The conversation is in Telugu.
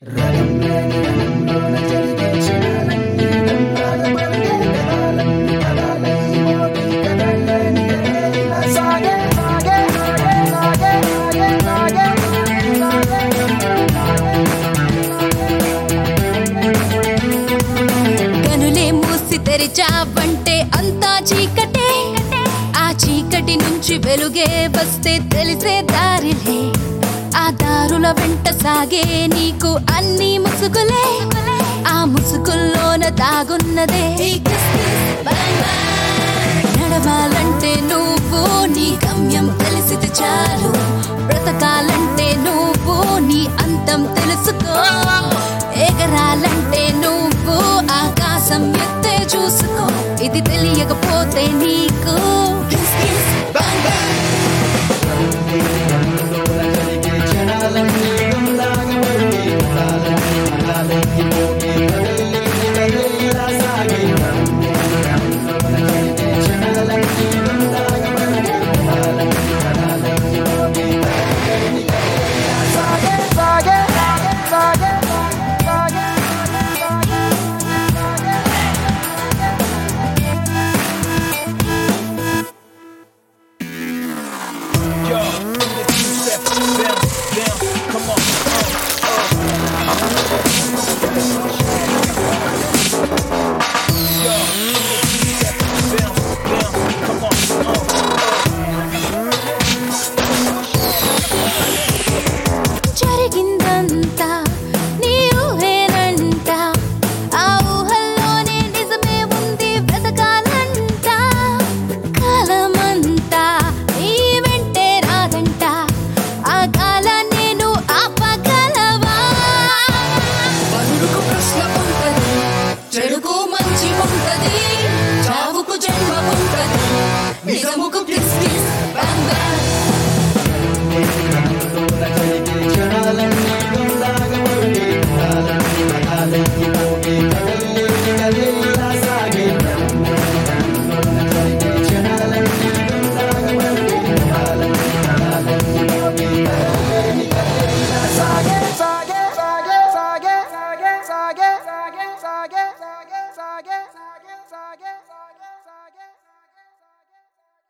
కనులే మూసి తెరిచావంటే అంతా చీకటే ఆ చీకటి నుంచి వెలుగే వస్తే తెలిసే దారిలే ఆ దారుల వెంట సాగే నీకు అన్ని ముసుగులే ఆ ముసుగుల్లోన దాగున్నదే ఈ కిస్ కిస్ బై బై. నడవాలంటే నువ్వు నీ గమ్యం తెలిసితే చాలు బ్రతకాలంటే నువ్వు నీ అంతం తెలుసుకో ఎగరాలంటే నువ్వు ఆకాశం ఎత్తే చూసుకో ఇది తెలియకపోతే నీకు